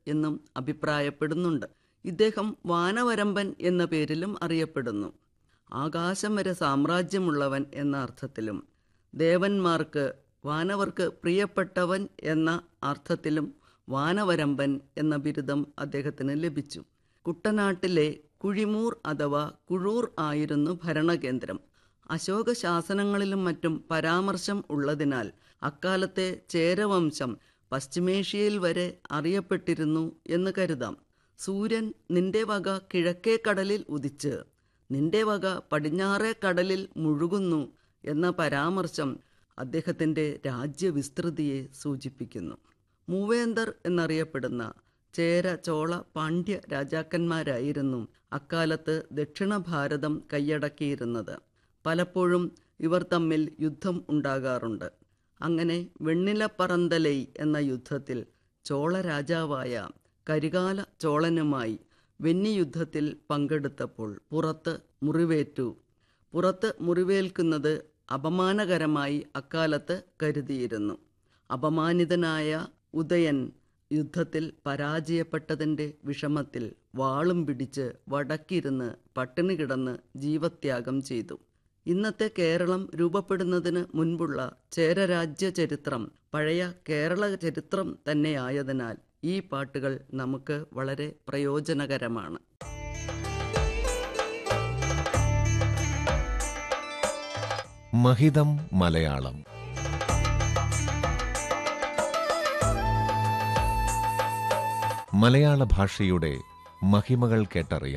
എന്നും അഭിപ്രായപ്പെടുന്നുണ്ട് ഇദ്ദേഹം വാനവരമ്പൻ എന്ന പേരിലും അറിയപ്പെടുന്നു ആകാശം വരെ സാമ്രാജ്യമുള്ളവൻ എന്ന അർത്ഥത്തിലും ദേവന്മാർക്ക് വാനവർക്ക് പ്രിയപ്പെട്ടവൻ എന്ന അർത്ഥത്തിലും വാനവരമ്പൻ എന്ന ബിരുദം അദ്ദേഹത്തിന് ലഭിച്ചു കുട്ടനാട്ടിലെ കുഴിമൂർ അഥവാ കുഴൂർ ആയിരുന്നു ഭരണകേന്ദ്രം അശോക ശാസനങ്ങളിലും മറ്റും പരാമർശം ഉള്ളതിനാൽ അക്കാലത്തെ ചേരവംശം പശ്ചിമേഷ്യയിൽ വരെ അറിയപ്പെട്ടിരുന്നു എന്ന് കരുതാം സൂര്യൻ നിന്റെ വക കിഴക്കേ കടലിൽ ഉദിച്ച് നിന്റെ വക പടിഞ്ഞാറേ കടലിൽ മുഴുകുന്നു എന്ന പരാമർശം അദ്ദേഹത്തിൻ്റെ രാജ്യവിസ്തൃതിയെ സൂചിപ്പിക്കുന്നു മൂവേന്തർ എന്നറിയപ്പെടുന്ന ചേര ചോള പാണ്ഡ്യ രാജാക്കന്മാരായിരുന്നു അക്കാലത്ത് ദക്ഷിണ ഭാരതം കൈയടക്കിയിരുന്നത് പലപ്പോഴും ഇവർ തമ്മിൽ യുദ്ധം ഉണ്ടാകാറുണ്ട് അങ്ങനെ വെണ്ണിലപ്പറന്തലൈ എന്ന യുദ്ധത്തിൽ ചോള രാജാവായ കരികാല ചോളനുമായി വെന്നി യുദ്ധത്തിൽ പങ്കെടുത്തപ്പോൾ പുറത്ത് മുറിവേറ്റു പുറത്ത് മുറിവേൽക്കുന്നത് അപമാനകരമായി അക്കാലത്ത് കരുതിയിരുന്നു അപമാനിതനായ ഉദയൻ യുദ്ധത്തിൽ പരാജയപ്പെട്ടതിൻ്റെ വിഷമത്തിൽ വാളും പിടിച്ച് വടക്കിരുന്ന് പട്ടിണി കിടന്ന് ജീവത്യാഗം ചെയ്തു ഇന്നത്തെ കേരളം രൂപപ്പെടുന്നതിന് മുൻപുള്ള ചേരരാജ്യ ചരിത്രം പഴയ കേരള ചരിത്രം തന്നെയായതിനാൽ ഈ പാട്ടുകൾ നമുക്ക് വളരെ പ്രയോജനകരമാണ് മഹിതം മലയാളം മലയാള ഭാഷയുടെ മഹിമകൾ കേട്ടറിയാം